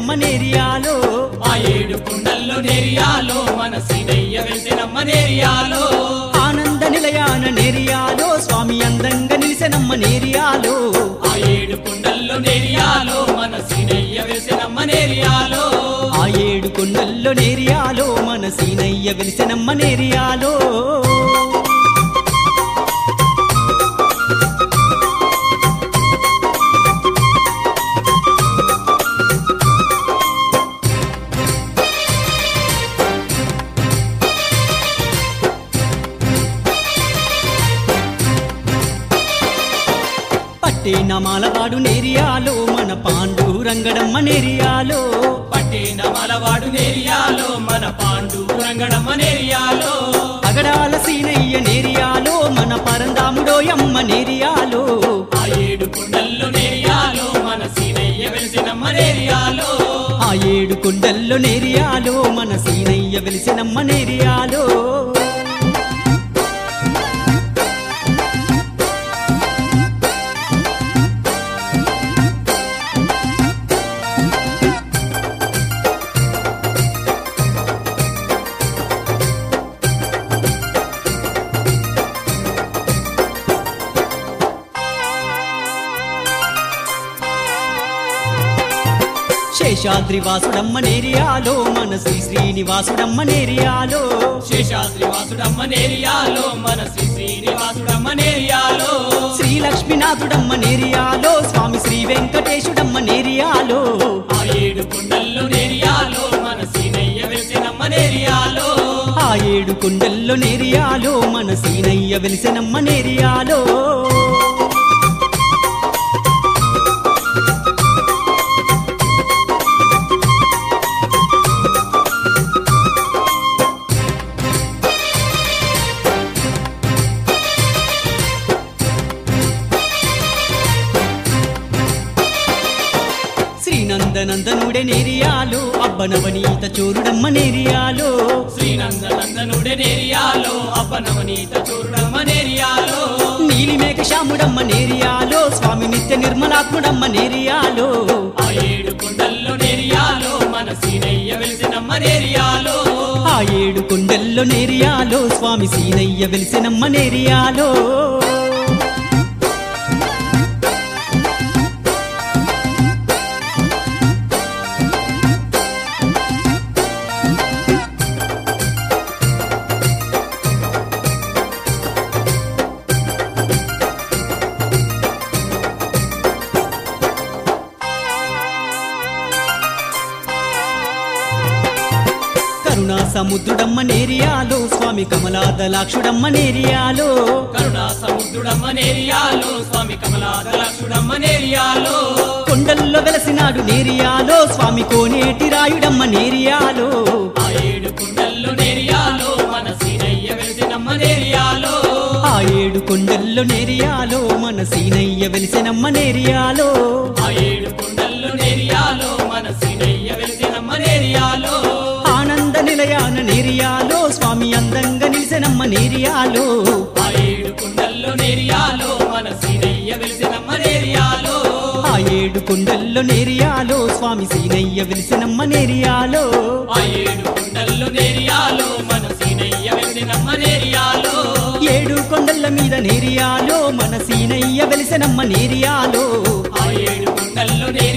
వెలిసెనమ్మ నేరియాలో ఆ ఏడు కుండల్లో నేరియాలో మన సీనయ్య వెలిసినమ్మ నేరియాలో ఆనంద నిలయాన నేరియాలో స్వామి అందంగా నిలిసెనమ్మ నేరియాలో ఆ ఏడు కుండల్లో నేరియాలో మన సీనయ్య వెలిసినమ్మ నేరియాలో ఆ ఏడు కొండల్లో నేరియాలో మన సీనయ్య వెలిసెనమ్మ నేరియాలో పట్టే నమాలవాడు నేరియాలో మన పాండు రంగడమ్మ నేరియాలో పట్టిన మలవాడు నేరియాలో మన పాండు రంగడమ్మ నేరియాలో అగడాల సీనయ్య నేరియాలో మన పరందాముడోయమ్మ నేరియాలో ఆ ఏడు కుండల్లో నేరియాలో మన సీనయ్య వెలిసినమ్మ నేరియాలో ఆ ఏడు కొండల్లో నేరియాలో మన సీనయ్య వెలిసినమ్మ నేరియాలో శేషాద్రి వాసుడమ్మ నేరియాలో మన శ్రీ శ్రీనివాసుడమ్మ నేరియాలో శేషాద్రి వాసుడమ్మ నేరియాలో మన శ్రీ శ్రీనివాసుడమ్మ నేరియాలో శ్రీలక్ష్మీనాథుడమ్మ నేరియాలో స్వామి శ్రీ వెంకటేశుడమ్మ నేరియాలో ఆ ఏడు కుండల్లో నేరియాలో మన సీనయ్య వెలిసినమ్మ నేరియాలో ఆ ఏడు కొండల్లో నేరియాలో మన సీనయ్య వెలిసెనమ్మ నేరియాలో శ్రీనందనందనుడే నేరియాలో అబ్బనవనీత చోరుడమ్మ నేరియాలో శ్రీనందనందనుడే నేరియాలో అపనవనీత చూడమ్మ నేరియాలో నీలిమేఘ శ్యాముడమ్మ నేరియాలో స్వామి నిత్య నిర్మలాత్ముడమ్మ నేరియాలో ఆ ఏడు కుండల్లో నేరియాలో మన సీనయ్య వెలిసినమ్మ నేరియాలో ఆ ఏడు కొండల్లో నేరియాలో స్వామి సీనయ్య వెలిసెనమ్మ నేరియాలో కరుణా సముద్రుడమ్మ నేరియాలో స్వామి కమలాదలాక్షుడమ్మ నేరియాలో కరుణా సముద్రుడమ్మ నేరియాలో స్వామి కమలాదలాక్షుడమ్మ నేరియాలో కొండల్లో వెలసినాడు నేరియాలో స్వామి కోనేటి రాయుడమ్మ నేరియాలో ఆ ఏడు కుండల్లో నేరియాలో మన సీనయ్య వెలిసినమ్మ నేరియాలో ఆ ఏడు కొండల్లో నేరియాలో మన సీనయ్య వెలిసెనమ్మ నేరియాలో ఆ ఏడు కుండల్లో నేరియాలో మన సీనయ్య వెలిసినమ్మ నేరియాలో ఆనంద నిలయాన నేరియాలో స్వామి అందంగా నిలిసెనమ్మ నేరియాలో ఆ ఏడు కుండల్లో నేరియాలో మన సీనయ్య వెలిసినమ్మ నేరియాలో ఆ ఏడు కొండల్లో నేరియాలో స్వామి సీనయ్య వెలిసెనమ్మ నేరియాలో ఆ ఏడు కుండల్లో నేరియాలో మన సీనయ్య వెలిసినమ్మ నేరియాలో ఏడు కొండల మీద నేరియాలో మన సీనయ్య వెలిసెనమ్మ నేరియాలో ఆ ఏడు కుండల్లో నేరియాలో